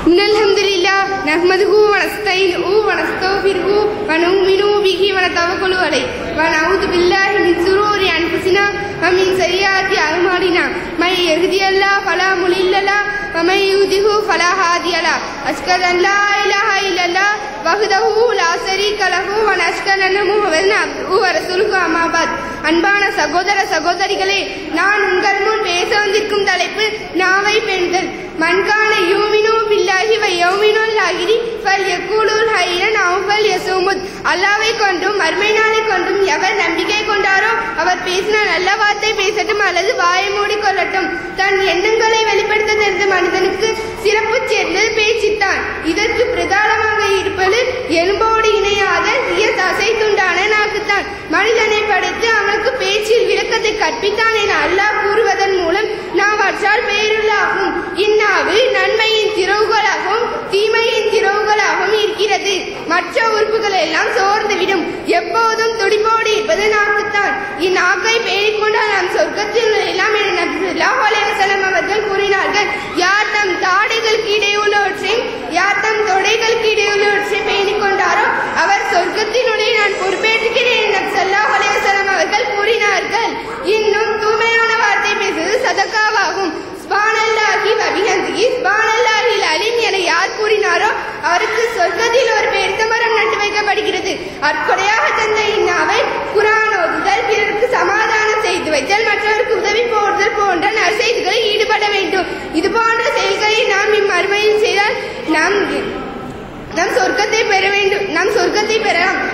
إن الحمد لله نحمده ونستعينه ونستغفره ونؤمن به ونتوكل عليه ونعوذ بالله من شرور أنفسنا ومن سيئات أعمالنا من يهدي الله فلا مضل له ومن يهده فلا هادي له أشهد أن لا إله إلا الله وحده لا شريك له ونشهد أن محمدا عبده ورسوله أما بعد அன்பான சகோதர சகோதரிகளே நான் உங்கள் முன் பேச வந்திருக்கும் தலைப்பு நாவை பெண்கள் மண்கான யூமினோ பில்லாஹி வ யௌமினுல் ஆகிரி ஃபல் யக்கூலுல் ஹைரன் அவு ஃபல் யசூமுத் அல்லாவை கொண்டும் மர்மை நாளை கொண்டும் எவர் நம்பிக்கை கொண்டாரோ அவர் பேசின நல்ல வார்த்தை பேசட்டும் அல்லது வாயை மூடிக்கொள்ளட்டும் தன் எண்ணங்களை வெளிப்படுத்த தெரிந்த மனிதனுக்கு சிறப்பு சேர்ந்தது பேச்சுத்தான் இதற்கு பிரதானமாக இருப்பது எலும்போடு இணையாத சிய தசை துண்டான நாக்குத்தான் மனிதனை படைத்து அவனுக்கு பேச்சில் விளக்கத்தை கற்பித்தான் என அல்லாஹ் கூறுவதன் மூலம் நாவாற்றால் பெயருள்ளாகும் இந்நாவு நன்மையின் திறவுகளாகவும் தீமையின் திறவுகளாகவும் இருக்கிறது மற்ற உறுப்புகள் எல்லாம் சோர்ந்துவிடும் எப்போதும் துடிப்போடு இருப்பது நாக்குத்தான் இந்நாக்கை பேணிக்கொண்டால் நாம் சொர்க்கத்தில் எல்லாம் என நபிசுல்லாஹ் அலைஹிவஸல்லம் அவர்கள் கூறினார்கள் யார் தம் தாடைகளுக்கு இடையுள்ளவற்றையும் யார் தம் தொடைகளுக்கு இடையுள்ளவற்றை பேணிக் கொண்டாரோ அவர் சொர்க்கத்தினுடைய நான் பொறுப்பேற்றுகிறேன் என நபிசல்லாஹ் அலைஹிவஸல்லம் அவர்கள் கூறினார்கள் இன்னும் தூய்மையான வார்த்தை பேசுவது சதக்காவாகும் ஸ்பானல்லாஹி வபிஹந்திகி ஸ்பானல்லாஹில் அலிம் என யார் கூறினாரோ அவருக்கு சொர்க்கத்தில் ஒரு பெருத்த மரம் நட்டு வைக்கப்படுகிறது அற்கொடையாக தந்த இந்நாவை குரான் ஓதுதல் பிறருக்கு சமாதானம் செய்து வைத்தல் மற்றவருக்கு உதவி போடுதல் போன்ற நற்செய்திகளில் ஈடுபட வேண்டும் இது போன்ற செயல்களை நாம் இம்மறுமையில் செய்தால் நாம் நம் சொர்க்கத்தை பெற வேண்டும் நம் சொர்க்கத்தை பெறலாம்